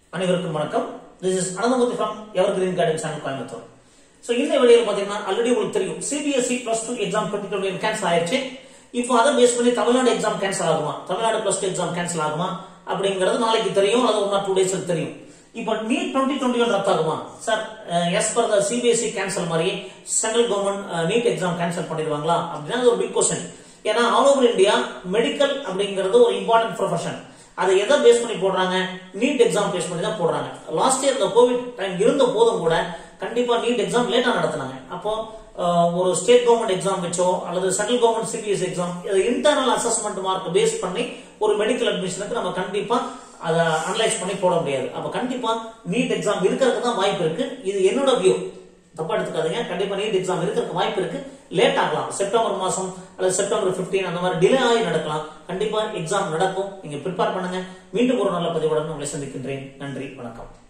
அனைவருக்கும் வணக்கம் this is Ananthamurthy from evergreen garden channel Coimbatore so இந்த வீடியோவில் பார்த்தீங்கன்னா ஆல்ரெடி உங்களுக்கு தெரியும் CBSE plus two exam twenty twenty cancel ஆயிடுச்சு இப்போ அதை பேஸ் பண்ணி தமிழ்நாடு எக்ஸாம் கேன்சல் ஆகுமா Tamil Nadu plus two exam cancel ஆகுமா அப்படிங்கிறது நாளைக்கு தெரியும் அது ஒன் ஆர் டூ டேஸ் தெரியும் இப்போ நீட் டுவெண்ட்டி டுவெண்ட்டி ஒன் ரத்தாகுமா sir as per the CBSE cancel மாதிரி central government NEET exam cancel பண்ணிடுவாங்களா அப்படின்னா அது ஒரு பிக் கொஸ்டின் ஏன்னா ஆல் ஓவர் இந்தியா மெடிக்கல் அப்படிங்கிறது ஒரு இம்பார்ட்டன்ட் ப்ரொஃபஷன் அதை எதை பேஸ் பண்ணி போடுறாங்க நீட் எக்ஸாம் பேஸ் பண்ணி தான் போடுறாங்க லாஸ்ட் இயர் இந்த கோவிட் டைம் இருந்த போதும் கூட கண்டிப்பா நீட் எக்ஸாம் லேட்டா நடத்தினாங்க அப்போ அஹ், ஒரு ஸ்டேட் கவர்மெண்ட் எக்ஸாம் வச்சோ அல்லது central government CBS exam internal assessment mark base பண்ணி ஒரு மெடிக்கல் அட்மிஷனுக்கு நம்ம கண்டிப்பா அதை அனலைஸ் பண்ணி போட முடியாது அப்ப கண்டிப்பா நீட் எக்ஸாம் இருக்கிறதுக்கு தான் வாய்ப்பு இருக்கு இது என்னோட வியூ தப்பா எடுத்துக்காதீங்க கண்டிப்பா நீட் எக்ஸாம் இருக்கிறதுக்கு வாய்ப்பு இருக்கு லேட் ஆகலாம் செப்டம்பர் மாசம் அல்லது செப்டம்பர் 15 அந்த மாதிரி டிலே ஆகி நடக்கலாம் கண்டிப்பா எக்ஸாம் நடக்கும் நீங்க ப்ரிப்பேர் பண்ணுங்க மீண்டும் ஒரு நல்ல பதிவுடன் உங்களை சந்திக்கின்றேன் நன்றி வணக்கம்